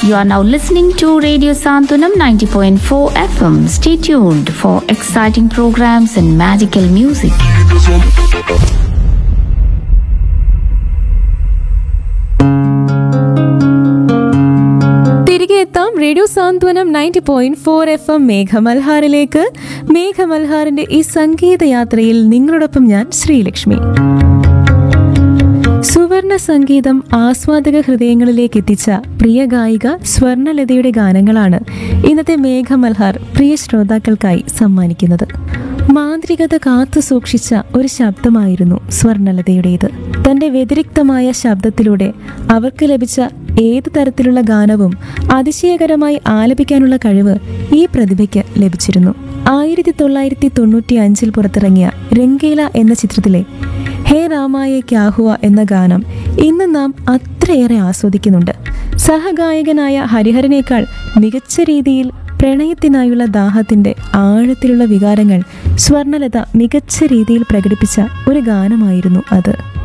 You are now listening to Radio Santunam 90.4 FM. Stay tuned for exciting programs and magical music. തിരികെ എത്താം radio Santhwanam ninety point four F M മേഘമൽഹാറിലേക്ക് മേഘമൽഹാറിന്റെ ഈ സംഗീത യാത്രയിൽ നിങ്ങളോടൊപ്പം ഞാൻ ശ്രീലക്ഷ്മി സുവർണ സംഗീതം ആസ്വാദക ഹൃദയങ്ങളിലേക്ക് എത്തിച്ച പ്രിയ ഗായിക സ്വർണലതയുടെ ഗാനങ്ങളാണ് ഇന്നത്തെ മേഘമൽഹാർ പ്രിയ ശ്രോതാക്കൾക്കായി സമ്മാനിക്കുന്നത് മാന്ത്രികത കാത്തു സൂക്ഷിച്ച ഒരു ശബ്ദമായിരുന്നു സ്വർണലതയുടേത് തന്റെ വ്യതിരിക്തമായ ശബ്ദത്തിലൂടെ അവർക്ക് ലഭിച്ച ഏത് തരത്തിലുള്ള ഗാനവും അതിശയകരമായി ആലപിക്കാനുള്ള കഴിവ് ഈ പ്രതിഭയ്ക്ക് ലഭിച്ചിരുന്നു ആയിരത്തി തൊള്ളായിരത്തി തൊണ്ണൂറ്റി അഞ്ചിൽ പുറത്തിറങ്ങിയ രംഗേല എന്ന ചിത്രത്തിലെ ഹേ രാമായ ക്യാഹുവ എന്ന ഗാനം ഇന്ന് നാം അത്രയേറെ ആസ്വദിക്കുന്നുണ്ട് സഹഗായകനായ ഹരിഹരനേക്കാൾ മികച്ച രീതിയിൽ പ്രണയത്തിനായുള്ള ദാഹത്തിന്റെ ആഴത്തിലുള്ള വികാരങ്ങൾ സ്വർണലത മികച്ച രീതിയിൽ പ്രകടിപ്പിച്ച ഒരു ഗാനമായിരുന്നു അത്